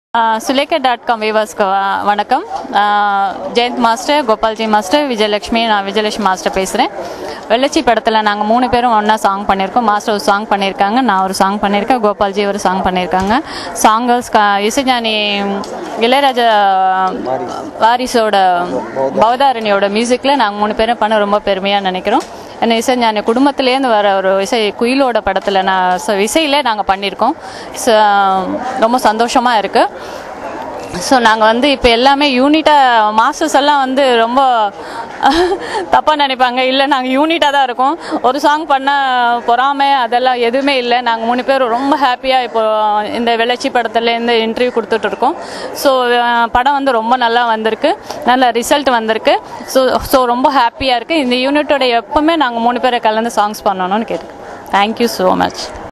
Sulekha dot com வியூவர்ஸ்க்கு வ- வணக்கம் ஆஹ் ஜெயந்த் மாஸ்டர் கோபால்ஜி மாஸ்டர் விஜயலட்சுமி நான் விஜயலட்சுமி மாஸ்டர் பேசுகிறேன் வெள்ளச்சி படத்தில் நாங்கள் மூணு பேரும் ஒன்றா சாங் பண்ணியிருக்கோம் மாஸ்டர் ஒரு சாங் பண்ணியிருக்காங்க நான் ஒரு சாங் பண்ணியிருக்கேன் கோபால்ஜி ஒரு சாங் பண்ணியிருக்காங்க சாங்கர்ஸ் இசைஞானி இளையராஜா வாரிசோட பவதாரணியோட மியூசிக்கில் நாங்கள் மூணு பேரும் பண்ண ரொம்ப பெருமையாக நினைக்கிறோம் என்ன இசைஞானி குடும்பத்திலேருந்து வர ஒரு இசை குயிலோட படத்தில் நான் ச- இசையிலே நாங்கள் பண்ணியிருக்கோம் ச- ரொம்ப சந்தோஷமாக இருக்குது ஸோ நாங்கள் வந்து இப்போ எல்லாமே யூனிட்டாக மாஸ்டர்ஸ் எல்லாம் வந்து ரொம்ப தப்பாக நினைப்பாங்க இல்லை நாங்கள் யூனிட்டாக தான் இருக்கோம் ஒரு சாங் பண்ண பொறாமை அதெல்லாம் எதுவுமே இல்லை நாங்கள் மூணு பேரும் ரொம்ப ஹாப்பியாக இப்போ இந்த வெள்ளச்சி படத்துலேருந்து இன்டர்வியூ கொடுத்துட்டு இருக்கோம் ஸோ படம் வந்து ரொம்ப நல்லா வந்திருக்கு நல்ல ரிசல்ட் வந்திருக்கு ஸோ ஸோ ரொம்ப ஹாப்பியாக இருக்குது இந்த யூனிட்டோட எப்பவுமே நாங்கள் மூணு பேரை கலந்து சாங்ஸ் பண்ணணும்னு கேட்டு தேங்க்யூ ஸோ மச்